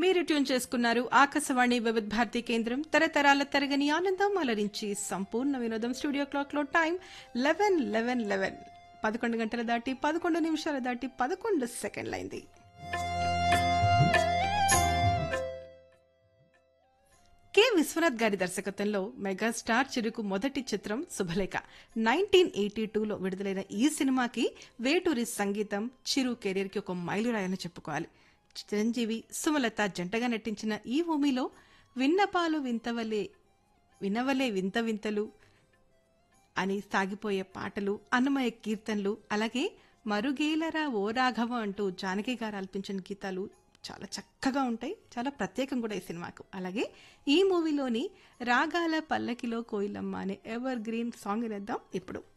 మీరు ట్యూన్ చేసుకున్నారు ఆకాశవాణి వివిధ భారతి కేంద్రం తరతరాల తరగని ఆనందం అలరించి సంపూర్ణ వినోదం స్టూడియో క్లాక్ లో టైం లెవెన్ లెవెన్ లెవెన్ పదకొండు గంటల దాటి పదకొండు నిమిషాలు దాటి పదకొండు సెకండ్లు అయింది కె విశ్వనాథ్ గారి దర్శకత్వంలో మెగాస్టార్ చిరుకు మొదటి చిత్రం శుభలేఖ నైన్టీన్ ఎయిటీ టూలో విడుదలైన ఈ సినిమాకి వేటూరి సంగీతం చిరు కెరీర్కి ఒక మైలురాయని చెప్పుకోవాలి చిరంజీవి సుమలత జంటగా నటించిన ఈ భూమిలో విన్నపాలు వింతవలే వినవలే వింత వింతలు అని సాగిపోయే పాటలు అన్నమయ కీర్తనలు అలాగే మరుగేలరా ఓ రాఘవ అంటూ జానకి గారు ఆల్పించిన గీతాలు చాలా చక్కగా ఉంటాయి చాలా ప్రత్యేకం కూడా ఈ సినిమాకు అలాగే ఈ మూవీలోని రాగాల పల్లకిలో కోయిలమ్మ అనే ఎవర్ గ్రీన్ సాంగ్ వినేద్దాం ఇప్పుడు